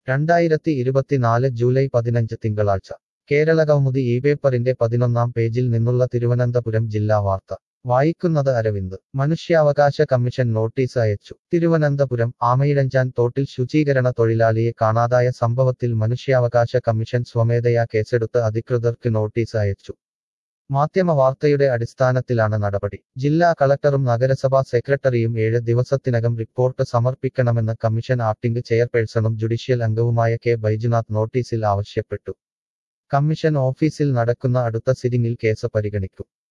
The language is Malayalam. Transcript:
രണ്ടായിരത്തി ഇരുപത്തിനാല് ജൂലൈ പതിനഞ്ച് തിങ്കളാഴ്ച കേരള കൗമുദി ഈ പേപ്പറിന്റെ പതിനൊന്നാം പേജിൽ നിന്നുള്ള തിരുവനന്തപുരം ജില്ലാ വാർത്ത വായിക്കുന്നത് അരവിന്ദ് മനുഷ്യാവകാശ കമ്മീഷൻ നോട്ടീസ് അയച്ചു തിരുവനന്തപുരം ആമയിഴഞ്ചാൻ തോട്ടിൽ ശുചീകരണ തൊഴിലാളിയെ കാണാതായ സംഭവത്തിൽ മനുഷ്യാവകാശ കമ്മീഷൻ സ്വമേധയാ കേസെടുത്ത് അധികൃതർക്ക് നോട്ടീസ് അയച്ചു മാധ്യമ വാർത്തയുടെ അടിസ്ഥാനത്തിലാണ് നടപടി ജില്ലാ കളക്ടറും നഗരസഭാ സെക്രട്ടറിയും ഏഴ് ദിവസത്തിനകം റിപ്പോർട്ട് സമർപ്പിക്കണമെന്ന് കമ്മീഷൻ ആക്ടിംഗ് ചെയർപേഴ്സണും ജുഡീഷ്യൽ അംഗവുമായ കെ ബൈജുനാഥ് നോട്ടീസിൽ ആവശ്യപ്പെട്ടു കമ്മീഷൻ ഓഫീസിൽ നടക്കുന്ന അടുത്ത സിറ്റിംഗിൽ കേസ് പരിഗണിക്കും